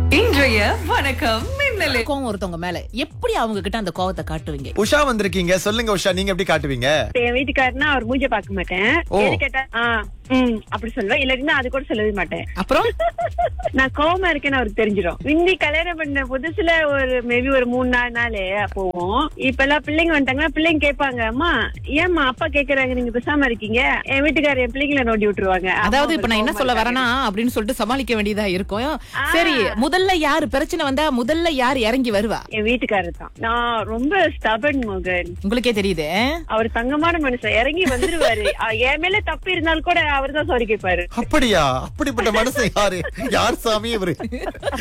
இன்றைய வணக்கம் மின்னலே கோவம் ஒருத்தவங்க மேல எப்படி அவங்க கிட்ட அந்த கோவத்தை காட்டுவீங்க உஷா வந்திருக்கீங்க சொல்லுங்க உஷா நீங்க எப்படி காட்டுவீங்க என் வீட்டுக்காரனா அவர் மூஞ்ச பார்க்க மாட்டேன் ஓ. எது கேட்டா ஆ, ம் அப்படி சொல்லுவேன் இல்லாட்டினா அது கூட சொல்லவே மாட்டேன் அப்புறம் நான் கோவமா இருக்கேன்னு அவருக்கு தெரிஞ்சிடும் முந்தி கல்யாணம் பண்ண புதுசுல ஒரு மேபி ஒரு மூணு நாலு நாள் போவோம் இப்ப எல்லாம் பிள்ளைங்க வந்துட்டாங்கன்னா பிள்ளைங்க கேட்பாங்க அம்மா ஏம்மா அப்பா கேக்குறாங்க நீங்க பேசாம இருக்கீங்க என் வீட்டுக்காரர் என் பிள்ளைங்களை நோண்டி விட்டுருவாங்க அதாவது அம்மா இப்ப நான் என்ன கோவமா சொல்ல இருக்காங்க. வரேனா அப்படின்னு சொல்லிட்டு சமாளிக்க வேண்டியதா இருக்கும் சரி முதல்ல யாரு பிரச்சனை வந்தா முதல்ல யார் இறங்கி வருவா என் வீட்டுக்காரர் தான் நான் ரொம்ப ஸ்டபன் மகன் உங்களுக்கே தெரியுது அவர் தங்கமான மனுஷன் இறங்கி வந்துருவாரு அ, என் மேல தப்பு இருந்தாலும் கூட அவர் தான் சாரி கேட்பாரு அப்படியா அப்படிப்பட்ட மனுஷன் யாரு யார் சாமி இவரு